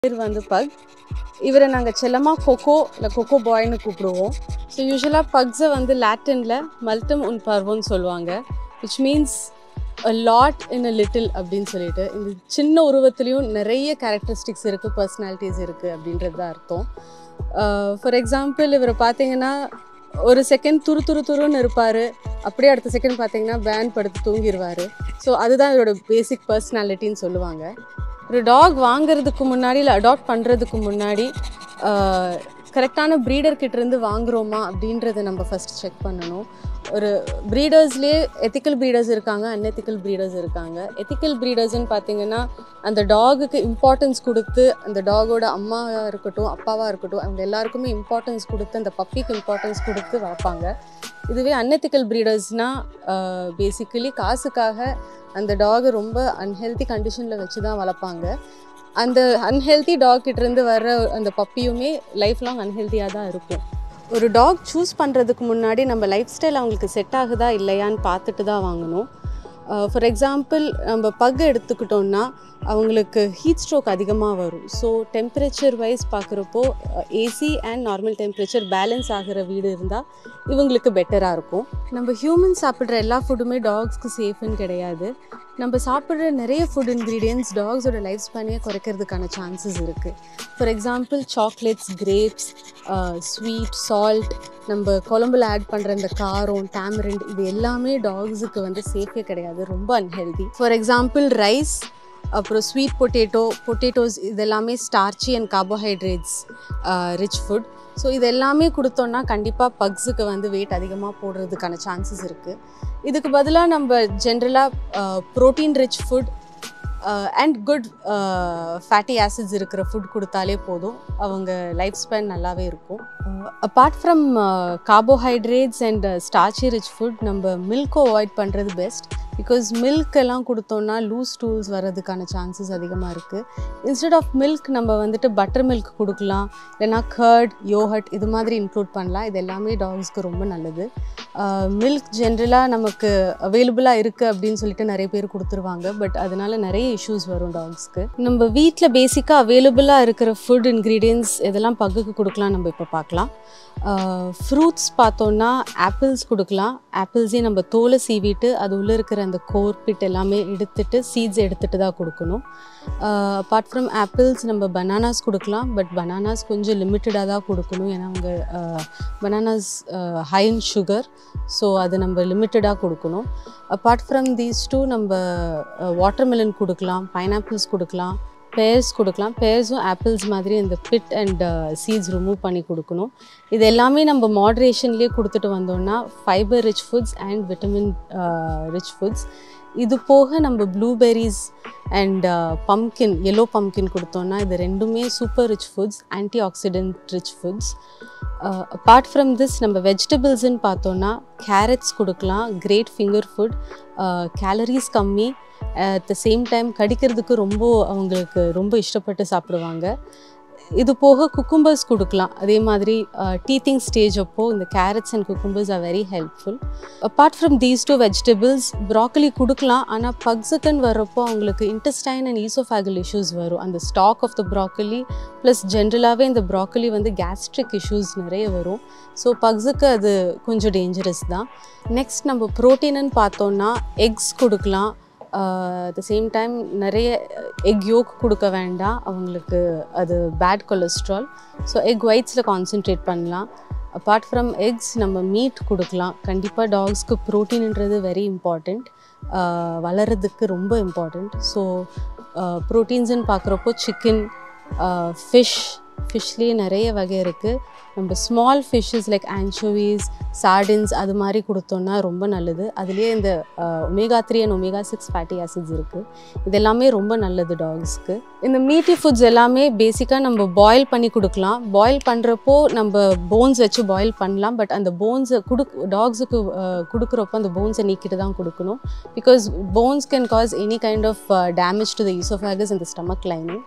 பேர் வந்து பக் இவரை நாங்கள் செல்லமாக கொக்கோ இல்லை கொக்கோ பாய்னு கூப்பிடுவோம் ஸோ யூஸ்வலாக பக்ஸை வந்து லாட்டினில் மல்டம் உன் பர்வோன்னு சொல்லுவாங்க which means a lot in a little அப்படின்னு சொல்லிட்டு இந்த சின்ன உருவத்துலேயும் நிறைய கேரக்டரிஸ்டிக்ஸ் இருக்குது பர்சனாலிட்டிஸ் இருக்குது அப்படின்றது தான் அர்த்தம் ஃபார் எக்ஸாம்பிள் இவரை பார்த்தீங்கன்னா ஒரு செகண்ட் துரு துரு துருன்னு இருப்பார் அப்படியே அடுத்த செகண்ட் பார்த்தீங்கன்னா பேன் படுத்து தூங்கிடுவார் ஸோ அதுதான் இவரோட பேசிக் பர்சனாலிட்டின்னு சொல்லுவாங்க ஒரு டாக் வாங்குறதுக்கு முன்னாடி இல்லை அடாப்ட் பண்ணுறதுக்கு முன்னாடி கரெக்டான ப்ரீடர் இருந்து வாங்குறோமா அப்படின்றத நம்ம ஃபஸ்ட் செக் பண்ணணும் ஒரு ப்ரீடர்ஸ்லேயே எத்திக்கல் ப்ரீடர்ஸ் இருக்காங்க அன்எத்திக்கல் ப்ரீடர்ஸ் இருக்காங்க எத்திக்கல் ப்ரீடர்ஸ்னு பார்த்தீங்கன்னா அந்த டாகுக்கு இம்பார்ட்டன்ஸ் கொடுத்து அந்த டாகோட அம்மாவாக இருக்கட்டும் அப்பாவாக இருக்கட்டும் அவங்க எல்லாருக்குமே இம்பார்ட்டன்ஸ் கொடுத்து அந்த பப்பிக்கு இம்பார்ட்டன்ஸ் கொடுத்து வளர்ப்பாங்க இதுவே அன்எத்திக்கல் ப்ரீடர்ஸ்னால் பேசிக்கலி காசுக்காக அந்த டாகை ரொம்ப அன்ஹெல்த்தி கண்டிஷனில் வச்சு தான் வளர்ப்பாங்க அந்த அன்ஹெல்த்தி டாக் கிட்டேருந்து வர்ற அந்த பப்பியுமே லைஃப் லாங் அன்ஹெல்த்தியாக தான் இருக்கும் ஒரு டாக் சூஸ் பண்ணுறதுக்கு முன்னாடி நம்ம லைஃப் ஸ்டைல் அவங்களுக்கு செட் ஆகுதா இல்லையான்னு பார்த்துட்டு தான் வாங்கணும் ஃபார் எக்ஸாம்பிள் நம்ம பக் எடுத்துக்கிட்டோம்னா அவங்களுக்கு ஹீட் ஸ்ட்ரோக் அதிகமாக வரும் ஸோ டெம்பரேச்சர் வைஸ் பார்க்குறப்போ AC and normal temperature balance ஆகிற வீடு இருந்தால் இவங்களுக்கு பெட்டராக இருக்கும் நம்ம ஹியூமன் சாப்பிட்ற எல்லா ஃபுட்டுமே டாக்ஸ்க்கு சேஃப்னு கிடையாது நம்ம சாப்பிட்ற நிறைய ஃபுட் இன்க்ரீடியன்ஸ் டாக்ஸோட லைஃப் ஸ்பேனையே குறைக்கிறதுக்கான சான்சஸ் இருக்குது for example chocolates grapes sweet salt நம்ம குழம்புல ஆட் பண்ணுற இந்த காரம் டேமரண்ட் இது எல்லாமே டாக்ஸுக்கு வந்து சேஃபே கிடையாது ரொம்ப அன்ஹெல்தி ஃபார் எக்ஸாம்பிள் ரைஸ் அப்புறம் ஸ்வீட் பொட்டேட்டோ பொட்டேட்டோஸ் இது எல்லாமே starchy and carbohydrates rich food so இது எல்லாமே கொடுத்தோன்னா கண்டிப்பாக பக்ஸுக்கு வந்து வெயிட் அதிகமாக போடுறதுக்கான சான்சஸ் இருக்குது இதுக்கு பதிலாக நம்ம ஜென்ரலாக protein rich food and good fatty acids இருக்கிற ஃபுட் கொடுத்தாலே போதும் அவங்க லைஃப் ஸ்பேன் நல்லாவே இருக்கும் apart from carbohydrates and starchy rich food நம்ம மில்க்கை அவாய்ட் பண்ணுறது பெஸ்ட் பிகாஸ் மில்க் எல்லாம் கொடுத்தோன்னா லூஸ் டூல்ஸ் வர்றதுக்கான சான்சஸ் அதிகமாக இருக்குது இன்ஸ்டெட் ஆஃப் மில்க் நம்ம வந்துட்டு பட்டர் மில்க் கொடுக்கலாம் இல்லைனா கர்ட் யோஹட் இது மாதிரி இன்க்ளூட் பண்ணலாம் இது எல்லாமே டாக்ஸ்க்கு ரொம்ப நல்லது மில்க் ஜென்ரலாக நமக்கு அவைலபிளாக இருக்குது அப்படின்னு சொல்லிட்டு நிறைய பேர் கொடுத்துருவாங்க பட் அதனால நிறைய இஷ்யூஸ் வரும் டாக்ஸ்க்கு நம்ம வீட்டில் பேசிக்காக அவைலபிளாக இருக்கிற ஃபுட் இன்க்ரீடியன்ஸ் இதெல்லாம் பக்குக்கு கொடுக்கலாம் நம்ம இப்போ பார்க்கலாம் ஃப்ரூட்ஸ் பார்த்தோன்னா ஆப்பிள்ஸ் கொடுக்கலாம் ஆப்பிள்ஸே நம்ம தோலை சீவிட்டு அது உள்ளே இருக்கிற அந்த கோர் பிட் எல்லாமே எடுத்துட்டு சீட்ஸ் எடுத்துகிட்டு தான் கொடுக்கணும் அப்பார்ட் ஃப்ரம் ஆப்பிள்ஸ் நம்ம பனானாஸ் கொடுக்கலாம் பட் பனானாஸ் கொஞ்சம் லிமிட்டடாக தான் கொடுக்கணும் ஏன்னா அவங்க bananas high in sugar so அது நம்ம லிமிட்டடாக கொடுக்கணும் அப்பார்ட் ஃப்ரம் தீஸ் டூ நம்ம வாட்டர்மெலன் கொடுக்கலாம் பைனாப்பிள்ஸ் கொடுக்கலாம் பேர்ஸ் கொடுக்கலாம் பேர்ஸும் ஆப்பிள்ஸ் மாதிரி இந்த பிட் அண்ட் சீட்ஸ் ரிமூவ் பண்ணி கொடுக்கணும் இது எல்லாமே நம்ம மாட்ரேஷன்லேயே கொடுத்துட்டு வந்தோம்னா fibre rich foods and vitamin rich foods இது போக நம்ம blueberries and pumpkin yellow pumpkin கொடுத்தோன்னா இது ரெண்டுமே super rich foods antioxidant rich foods apart from this நம்ம வெஜிடபிள்ஸ்ன்னு பார்த்தோன்னா கேரட்ஸ் கொடுக்கலாம் கிரேட் ஃபிங்கர் ஃபுட் கேலரிஸ் கம்மி அட் த சேம் டைம் கடிக்கிறதுக்கு ரொம்ப அவங்களுக்கு ரொம்ப இஷ்டப்பட்டு சாப்பிடுவாங்க இது போக குக்கும்பர்ஸ் கொடுக்கலாம் அதே மாதிரி டீத்திங் ஸ்டேஜ் அப்போ இந்த carrots and cucumbers are very helpful apart from these two vegetables broccoli கொடுக்கலாம் ஆனால் பக்ஸுக்குன்னு வர்றப்போ அவங்களுக்கு இன்டெஸ்டைன் அண்ட் ஈசோஃபேகல் இஷ்யூஸ் வரும் அந்த stalk of the broccoli plus ஜென்ரலாகவே இந்த ப்ராக்கலி வந்து கேஸ்ட்ரிக் இஷ்யூஸ் நிறைய வரும் ஸோ பக்ஸுக்கு அது கொஞ்சம் டேஞ்சரஸ் தான் நெக்ஸ்ட் நம்ம ப்ரோட்டீனுன்னு பார்த்தோன்னா எக்ஸ் கொடுக்கலாம் அட் த சேம் டைம் நிறைய எக் யோக் கொடுக்க வேண்டாம் அவங்களுக்கு அது பேட் கொலஸ்ட்ரால் ஸோ எக் ஒயிட்ஸில் கான்சென்ட்ரேட் பண்ணலாம் அப்பார்ட் ஃப்ரம் எக்ஸ் நம்ம மீட் கொடுக்கலாம் கண்டிப்பாக டாக்ஸ்க்கு ப்ரோட்டீன்ன்றது வெரி இம்பார்ட்டண்ட் வளர்கிறதுக்கு ரொம்ப இம்பார்ட்டண்ட் ஸோ ப்ரோட்டீன்ஸ்ன்னு பார்க்குறப்போ சிக்கன் ஃபிஷ் ஃபிஷ்லேயே நிறைய வகை இருக்குது நம்ம small fishes like anchovies sardines அது மாதிரி கொடுத்தோன்னா ரொம்ப நல்லது அதுலேயே இந்த omega three and omega six fatty acids இருக்குது இது எல்லாமே ரொம்ப நல்லது டாக்ஸ்க்கு இந்த மீட்டி ஃபுட்ஸ் எல்லாமே பேசிக்காக நம்ம பாயில் பண்ணி கொடுக்கலாம் பாயில் பண்ணுறப்போ நம்ம போன்ஸ் வச்சு பாயில் பண்ணலாம் பட் அந்த போன்ஸை குடுக் டாக்ஸுக்கு கொடுக்குறப்போ அந்த போன்ஸை நீக்கிட்டு தான் கொடுக்கணும் because bones can cause any kind of damage to the oesophagus இந்த ஸ்டமக் லைனிங்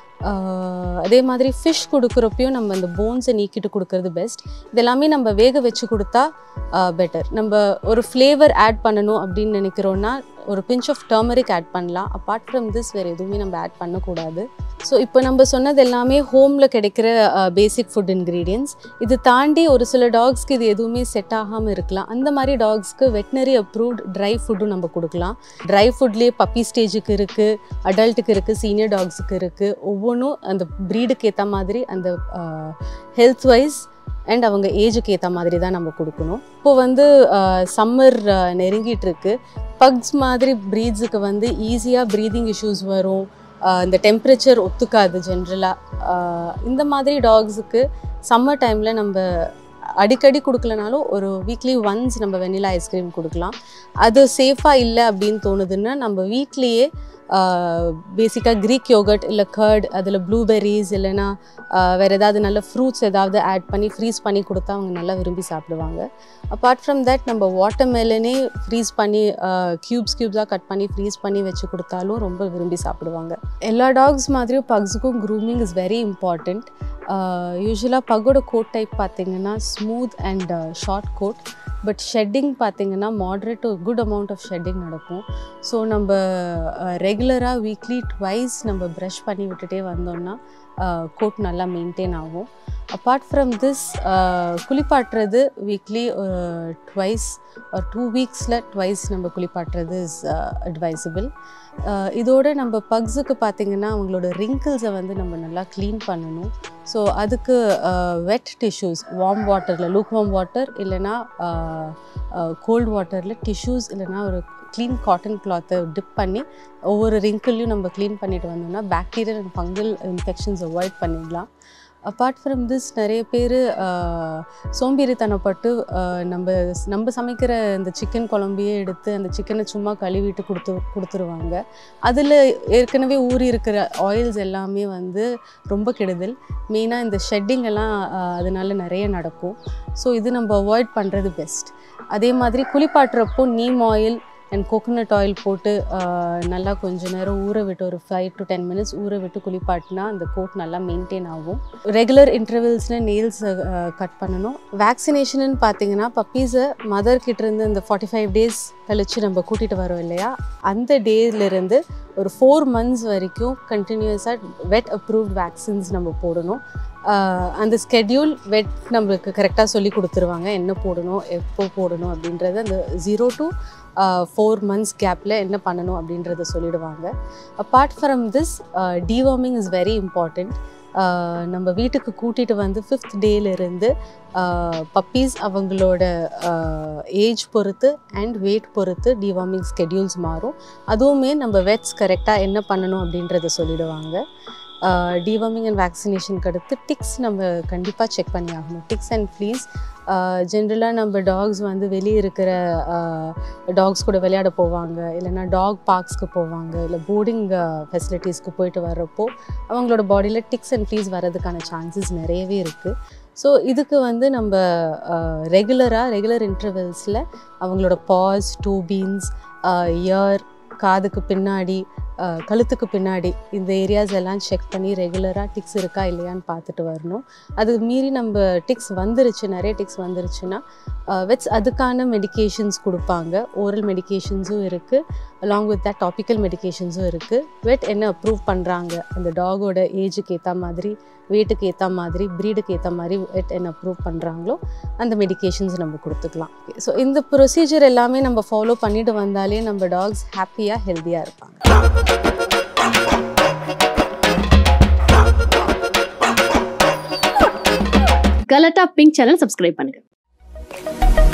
அதே மாதிரி ஃபிஷ் கொடுக்குறப்பையும் நம்ம அந்த போன்ஸை நீக்கிட்டு கொடுக்கறது பெஸ்ட் இதெல்லாமே நம்ம வேக வச்சு கொடுத்தா பெட்டர் நம்ம ஒரு ஃப்ளேவர் ஆட் பண்ணணும் அப்படின்னு நினைக்கிறோன்னா ஒரு பிஞ்ச் ஆஃப் டர்மரிக் ஆட் பண்ணலாம் அப்பார்ட் ஃப்ரம் திஸ் வேறு எதுவுமே நம்ம ஆட் பண்ணக்கூடாது ஸோ இப்போ நம்ம சொன்னது எல்லாமே ஹோமில் கிடைக்கிற பேசிக் ஃபுட் இன்க்ரீடியன்ஸ் இது தாண்டி ஒரு சில டாக்ஸ்க்கு இது எதுவுமே செட் ஆகாமல் இருக்கலாம் அந்த மாதிரி டாக்ஸ்க்கு வெட்டினரி அப்ரூவ்ட் ட்ரை ஃபுட்டும் நம்ம கொடுக்கலாம் ட்ரை ஃபுட்லேயே பப்பி ஸ்டேஜுக்கு இருக்குது அடல்ட்டுக்கு இருக்குது சீனியர் டாக்ஸுக்கு இருக்குது ஒவ்வொன்றும் அந்த ப்ரீடுக்கு ஏற்ற மாதிரி அந்த ஹெல்த் வைஸ் அண்ட் அவங்க ஏஜுக்கு ஏற்ற மாதிரி தான் நம்ம கொடுக்கணும் இப்போ வந்து சம்மர் நெருங்கிட்டு இருக்கு பக்ஸ் மாதிரி ப்ரீட்ஸுக்கு வந்து ஈஸியாக ப்ரீதிங் இஷ்யூஸ் வரும் ஆஹ் இந்த டெம்பரேச்சர் ஒத்துக்காது ஜென்ரலாக இந்த மாதிரி டாக்ஸுக்கு சம்மர் டைமில் நம்ம அடிக்கடி கொடுக்கலனாலும் ஒரு வீக்லி ஒன்ஸ் நம்ம வெனிலா ஐஸ்கிரீம் கொடுக்கலாம் அது சேஃபாக இல்லை அப்படின்னு தோணுதுன்னா நம்ம வீட்லேயே பேசிக்காக க்ரீக் யோகட் இல்லை கர்ட் அதில் ப்ளூபெர்ரிஸ் இல்லைன்னா வேறு ஏதாவது நல்ல ஃப்ரூட்ஸ் ஏதாவது ஆட் பண்ணி ஃப்ரீஸ் பண்ணி கொடுத்தா அவங்க நல்லா விரும்பி சாப்பிடுவாங்க அப்பார்ட் ஃப்ரம் தட் நம்ம வாட்டர் மெலனே ஃப்ரீஸ் பண்ணி க்யூப்ஸ் க்யூப்ஸாக கட் பண்ணி ஃப்ரீஸ் பண்ணி வச்சு கொடுத்தாலும் ரொம்ப விரும்பி சாப்பிடுவாங்க எல்லா டாக்ஸ் மாதிரியும் பக்ஸுக்கும் க்ரூமிங் இஸ் வெரி இம்பார்ட்டண்ட் யூஸ்வலாக பக்கோட கோட் டைப் பார்த்தீங்கன்னா smooth and short coat but shedding பார்த்தீங்கன்னா moderate good amount of shedding நடக்கும் ஸோ நம்ம ரெகுலராக வீக்லி ட்வைஸ் நம்ம ப்ரஷ் பண்ணி விட்டுட்டே வந்தோம்னா கோட் நல்லா மெயின்டைன் ஆகும் அப்பார்ட் ஃப்ரம் திஸ் குளிப்பாட்டுறது வீக்லி ட்வைஸ் ஒரு டூ வீக்ஸில் ட்வைஸ் நம்ம குளிப்பாட்டுறது இஸ் அட்வைசபிள் இதோட நம்ம பக்ஸுக்கு பார்த்திங்கன்னா அவங்களோட ரிங்கிள்ஸை வந்து நம்ம நல்லா க்ளீன் பண்ணணும் ஸோ அதுக்கு வெட் டிஷ்யூஸ் வார்ம் வாட்டரில் லூக் வார்ம் வாட்டர் இல்லைன்னா கோல்ட் வாட்டரில் டிஷ்யூஸ் இல்லைன்னா ஒரு க்ளீன் காட்டன் கிளாத்தை டிப் பண்ணி ஒவ்வொரு ரிங்கிள்லையும் நம்ம க்ளீன் பண்ணிட்டு வந்தோம்னா bacterial and fungal infections avoid பண்ணிடலாம் அப்பார்ட் ஃப்ரம் திஸ் நிறைய பேர் சோம்பேறித்தனப்பட்டு நம்ம நம்ம சமைக்கிற இந்த சிக்கன் குழம்பையே எடுத்து அந்த சிக்கனை சும்மா கழுவிட்டு கொடுத்து கொடுத்துருவாங்க அதில் ஏற்கனவே ஊறி இருக்கிற ஆயில்ஸ் எல்லாமே வந்து ரொம்ப கெடுதல் மெயினாக இந்த ஷெட்டிங் எல்லாம் அதனால நிறைய நடக்கும் ஸோ இது நம்ம அவாய்ட் பண்ணுறது பெஸ்ட் அதே மாதிரி குளிப்பாட்டுறப்போ neem oil and coconut oil போட்டு நல்லா கொஞ்ச நேரம் ஊற விட்டு ஒரு ஃபைவ் டு டென் மினிட்ஸ் ஊற விட்டு குளிப்பாட்டினா அந்த கோட் நல்லா மெயின்டைன் ஆகும் ரெகுலர் இன்டர்வல்ஸில் நெயில்ஸ் கட் பண்ணணும் வேக்சினேஷன் பார்த்தீங்கன்னா பப்பீஸை மதர் கிட்டேருந்து இந்த ஃபார்ட்டி ஃபைவ் டேஸ் கழித்து நம்ம கூட்டிகிட்டு வரோம் இல்லையா அந்த டேலேருந்து ஒரு ஃபோர் மந்த்ஸ் வரைக்கும் கண்டினியூஸாக வெட் அப்ரூவ்ட் வேக்சின்ஸ் நம்ம போடணும் அந்த ஸ்கெட்யூல் வெட் நம்மளுக்கு கரெக்டாக சொல்லி கொடுத்துருவாங்க என்ன போடணும் எப்போ போடணும் அப்படின்றது அந்த ஜீரோ டு ஃபோர் மந்த்ஸ் கேப்பில் என்ன பண்ணணும் அப்படின்றத சொல்லிடுவாங்க apart from this deworming is very important நம்ம வீட்டுக்கு கூட்டிகிட்டு வந்து ஃபிஃப்த் டேலேருந்து பப்பீஸ் அவங்களோட ஏஜ் பொறுத்து அண்ட் வெயிட் பொறுத்து டிவார்மிங் ஸ்கெட்யூல்ஸ் மாறும் அதுவுமே நம்ம வெட்ஸ் கரெக்டாக என்ன பண்ணணும் அப்படின்றத சொல்லிடுவாங்க டிவார்மிங் அண்ட் வேக்சினேஷனுக்கு அடுத்து டிக்ஸ் நம்ம கண்டிப்பாக செக் பண்ணி ஆகணும் டிக்ஸ் அண்ட் ஃப்ளீஸ் ஜென்ரலாக நம்ம டாக்ஸ் வந்து வெளியே இருக்கிற டாக்ஸ் கூட விளையாட போவாங்க இல்லைன்னா டாக் பார்க்ஸ்க்கு போவாங்க இல்லை போர்டிங் ஃபெசிலிட்டிஸ்க்கு போயிட்டு வர்றப்போ அவங்களோட பாடியில் டிக்ஸ் அண்ட் ஃப்ளீஸ் வர்றதுக்கான சான்சஸ் நிறையவே இருக்குது ஸோ இதுக்கு வந்து நம்ம ரெகுலராக ரெகுலர் இன்டர்வெல்ஸில் அவங்களோட பாஸ் டூபீன்ஸ் இயர் காதுக்கு பின்னாடி கழுத்துக்கு பின்னாடி இந்த ஏரியாஸ் எல்லாம் செக் பண்ணி ரெகுலராக டிக்ஸ் இருக்கா இல்லையான்னு பார்த்துட்டு வரணும் அது மீறி நம்ம டிக்ஸ் வந்துருச்சு நிறைய டிக்ஸ் வந்துருச்சுன்னா வெட்ஸ் அதுக்கான மெடிகேஷன்ஸ் கொடுப்பாங்க ஓரல் மெடிகேஷன்ஸும் இருக்குது அலாங் வித் தட் டாபிக்கல் மெடிகேஷன்ஸும் இருக்குது வெட் என்ன அப்ரூவ் பண்ணுறாங்க அந்த டாகோட ஏஜுக்கு ஏற்ற மாதிரி வெயிட்டுக்கு ஏற்ற மாதிரி ப்ரீடுக்கு ஏற்ற மாதிரி வெட் என்ன அப்ரூவ் பண்ணுறாங்களோ அந்த மெடிகேஷன்ஸ் நம்ம கொடுத்துக்கலாம் ஸோ இந்த ப்ரொசீஜர் எல்லாமே நம்ம ஃபாலோ பண்ணிட்டு வந்தாலே நம்ம டாக்ஸ் ஹாப்பியாக ஹெல்த்தியாக இருப்பாங்க கலட்டா பிங்க் சேனல் சப்ஸ்கிரைப் பண்ணுங்க